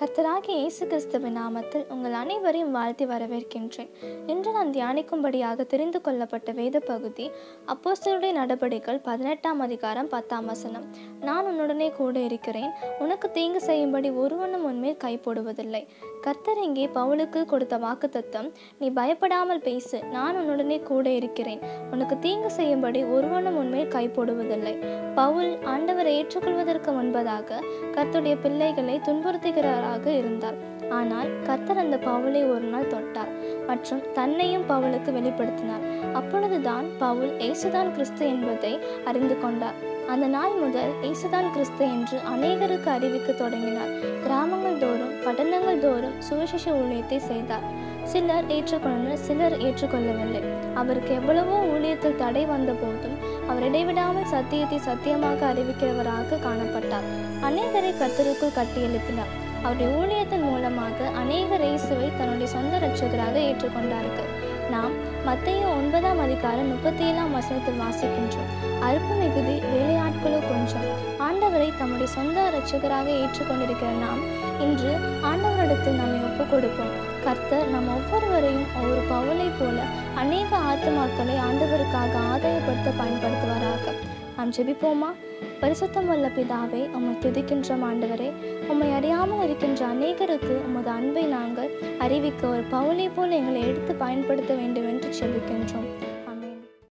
கர்த்தராகிய இயேசு கிறிஸ்துவின் நாமத்தில் உங்கள் அனைவரையும் வாழ்த்தி வரவேற்கின்றேன் இன்று நான் தியானிக்கும்படியாக தெரிந்து கொள்ளப்பட்ட வேத பகுதி அப்போஸ்தலருடைய நடபடிகள் பதினெட்டாம் அதிகாரம் பத்தாம் வசனம் நான் உன்னுடனே கூட இருக்கிறேன் உனக்கு தீங்கு செய்யும்படி ஒருவனும் உன்மேல் கை போடுவதில்லை கர்த்தர் இங்கே பவுலுக்கு கொடுத்த வாக்குத்தத்தம் நீ பயப்படாமல் பேசு நான் உன்னுடனே கூட இருக்கிறேன் உனக்கு தீங்கு செய்யும்படி ஒருவனும் உன்மேல் கை போடுவதில்லை பவுல் ஆண்டவரை ஏற்றுக்கொள்வதற்கு முன்பதாக கர்த்தருடைய பிள்ளைகளை துன்புறுத்துகிறாராக இருந்தார் ஆனால் கர்த்தர் அந்த பவுலை ஒரு நாள் தொட்டார் மற்றும் தன்னையும் பவுலுக்கு வெளிப்படுத்தினார் அப்பொழுதுதான் பவுல் ஏசுதான் கிறிஸ்து என்பதை அறிந்து கொண்டார் அந்த நாள் முதல் ஏசுதான் கிறிஸ்து என்று அநேகருக்கு அறிவிக்க தொடங்கினார் கிராமங்கள் தோறும் பட்டணங்கள் தோறும் சுவிசேஷ ஊழியத்தை செய்தார் சிலர் ஏற்றுக்கொண்டனர் சிலர் ஏற்றுக்கொள்ளவில்லை அவருக்கு எவ்வளவோ ஊழியத்தில் தடை வந்த போதும் அவர் இடைவிடாமல் சத்தியத்தை சத்தியமாக அறிவிக்கிறவராக காணப்பட்டார் அநேகரை கத்தருக்குள் கட்டியெழுப்பினார் அவருடைய ஊழியத்தின் மூலமாக அநேகர் இயேசுவை தன்னுடைய சொந்த ரட்சகராக ஏற்றுக்கொண்டார்கள் நாம் மத்திய ஒன்பதாம் அதிகாரம் முப்பத்தி ஏழாம் வசனத்தில் வாசிக்கின்றோம் அறுப்பு மிகுதி வேலையாட்களோ கொஞ்சம் ஆண்டவரை தம்முடைய சொந்த இரட்சகராக ஏற்றுக்கொண்டிருக்கிற நாம் இன்று ஆண்டவரிடத்தில் நம்மை ஒப்புக் கொடுப்போம் கர்த்தர் நம் ஒவ்வொருவரையும் ஒரு பவுலை போல அநேக ஆத்மாக்களை ஆண்டவருக்காக ஆதாயப்படுத்த பயன்படுத்துவாராக நாம் ஜெபிப்போமா பரிசுத்தம் உள்ள பிதாவே உம்மை துதிக்கின்ற ஆண்டவரே உம்மை அறியாமல் இருக்கின்ற அநேகருக்கு உமது அன்பை நாங்கள் அறிவிக்க ஒரு பவுலை போல எங்களை எடுத்து பயன்படுத்த வேண்டும் என்று ஜெபிக்கின்றோம்